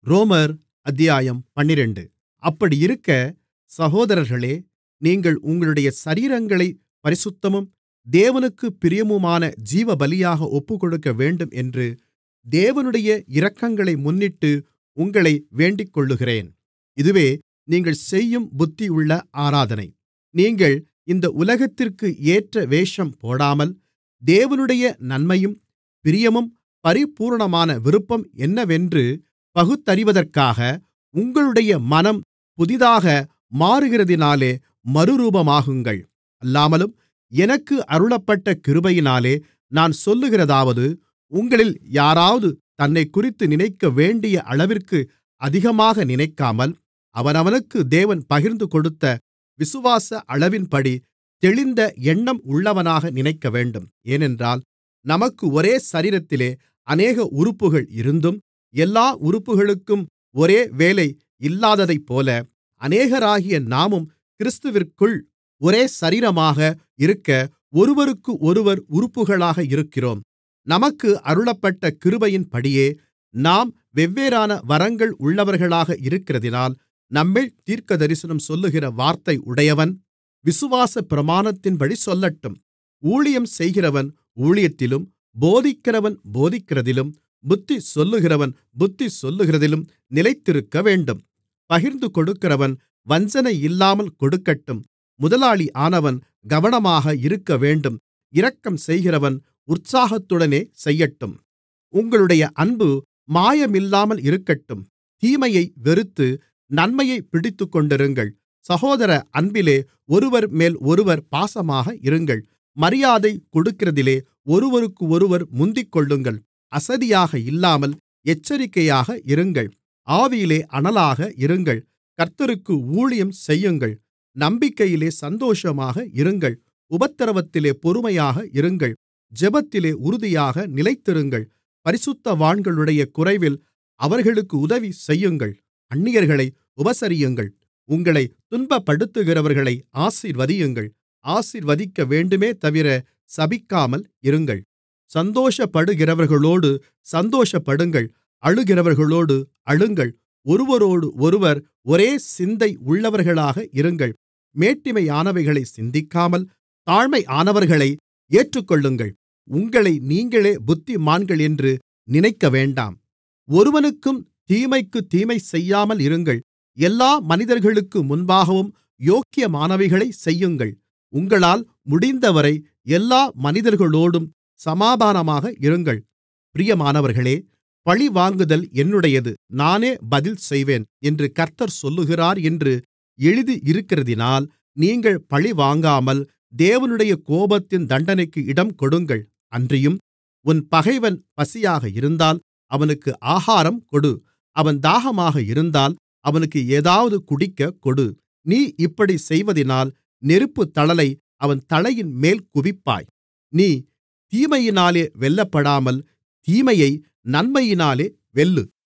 ரோமர் அத்தியாயம் பன்னிரண்டு அப்படியிருக்க சகோதரர்களே நீங்கள் உங்களுடைய சரீரங்களைப் பரிசுத்தமும் தேவனுக்குப் பிரியமுமான ஜீவபலியாக ஒப்புக்கொடுக்கவேண்டும் என்று தேவனுடைய இரக்கங்களை முன்னிட்டு உங்களை வேண்டிக்கொள்ளுகிறேன் இதுவே நீங்கள் செய்யும் புத்தியுள்ள ஆராதனை நீங்கள் இந்த உலகத்திற்கு ஏற்ற வேஷம் போடாமல் தேவனுடைய நன்மையும் பிரியமும் பரிபூரணமான விருப்பம் என்னவென்று பகுத்தறிவதற்காக உங்களுடைய மனம் புதிதாக மாறுகிறதினாலே மறுரூபமாகுங்கள் அல்லாமலும் எனக்கு அருளப்பட்ட கிருபையினாலே நான் சொல்லுகிறதாவது உங்களில் யாராவது தன்னைக்குறித்து நினைக்கவேண்டிய அளவிற்கு அதிகமாக நினைக்காமல் அவனவனுக்கு தேவன் பகிர்ந்துகொடுத்த விசுவாச அளவின்படி தெளிந்த எண்ணம் உள்ளவனாக நினைக்கவேண்டும் ஏனென்றால் நமக்கு ஒரே சரீரத்திலே அநேக உறுப்புகள் இருந்தும் எல்லா உறுப்புகளுக்கும் ஒரே வேலை இல்லாததைப்போல அநேகராகிய நாமும் கிறிஸ்துவிற்குள் ஒரே சரீரமாக இருக்க ஒருவருக்கொருவர் உறுப்புகளாக இருக்கிறோம் நமக்கு அருளப்பட்ட கிருபையின்படியே நாம் வெவ்வேறான வரங்கள் உள்ளவர்களாக இருக்கிறதினால் நம்மில் தீர்க்கதரிசனம் சொல்லுகிற வார்த்தை உடையவன் விசுவாசப் பிரமாணத்தின்படி சொல்லட்டும் ஊழியம் செய்கிறவன் ஊழியத்திலும் போதிக்கிறவன் போதிக்கிறதிலும் புத்தி சொல்லுகிறவன் புத்தி சொல்லுகிறதிலும் நிலைத்திருக்கவேண்டும் பகிர்ந்து கொடுக்கிறவன் வஞ்சனை இல்லாமல் கொடுக்கட்டும் முதலாளியானவன் கவனமாக இருக்கவேண்டும் இரக்கம் செய்கிறவன் உற்சாகத்துடனே செய்யட்டும் உங்களுடைய அன்பு மாயமில்லாமல் இருக்கட்டும் தீமையை வெறுத்து நன்மையைப் பிடித்துக்கொண்டிருங்கள் சகோதர அன்பிலே ஒருவர்மேல் ஒருவர் பாசமாக இருங்கள் மரியாதை கொடுக்கிறதிலே ஒருவருக்கொருவர் முந்திக்கொள்ளுங்கள் அசதியாக இல்லாமல் எச்சரிக்கையாக இருங்கள் ஆவியிலே அனலாக இருங்கள் கர்த்தருக்கு ஊழியம் செய்யுங்கள் நம்பிக்கையிலே சந்தோஷமாக இருங்கள் உபத்திரவத்திலே பொறுமையாக இருங்கள் ஜெபத்திலே உறுதியாக நிலைத்திருங்கள் பரிசுத்தவான்களுடைய குறைவில் அவர்களுக்கு உதவி செய்யுங்கள் அந்நியர்களை உபசரியுங்கள் உங்களைத் துன்பப்படுத்துகிறவர்களை ஆசீர்வதியுங்கள் ஆசீர்வதிக்க வேண்டுமே தவிர சபிக்காமல் இருங்கள் சந்தோஷப்படுகிறவர்களோடு சந்தோஷப்படுங்கள் அழுகிறவர்களோடு அழுங்கள் ஒருவரோடொருவர் ஒரே சிந்தை உள்ளவர்களாக இருங்கள் மேட்டிமையானவைகளைச் சிந்திக்காமல் தாழ்மையானவர்களை ஏற்றுக்கொள்ளுங்கள் உங்களை நீங்களே புத்திமான்கள் என்று நினைக்கவேண்டாம் ஒருவனுக்கும் தீமைக்குத் தீமை செய்யாமல் இருங்கள் எல்லா மனிதர்களுக்கு முன்பாகவும் யோக்கியமானவைகளைச் செய்யுங்கள் உங்களால் முடிந்தவரை எல்லா மனிதர்களோடும் சமாதானமாக இருங்கள் பிரியமானவர்களே பழிவாங்குதல் என்னுடையது நானே பதில் செய்வேன் என்று கர்த்தர் சொல்லுகிறார் என்று எழுதியிருக்கிறதினால் நீங்கள் பழிவாங்காமல் தேவனுடைய கோபத்தின் தண்டனைக்கு இடம்கொடுங்கள் அன்றியும் உன் பகைவன் பசியாக இருந்தால் அவனுக்கு ஆகாரம் கொடு அவன் தாகமாக இருந்தால் அவனுக்கு ஏதாவது குடிக்கக் கொடு நீ இப்படிச் செய்வதினால் நெருப்புத்தழலை அவன் தலையின்மேல் குவிப்பாய் நீ தீமையினாலே வெல்லப்படாமல் தீமையை நன்மையினாலே வெல்லு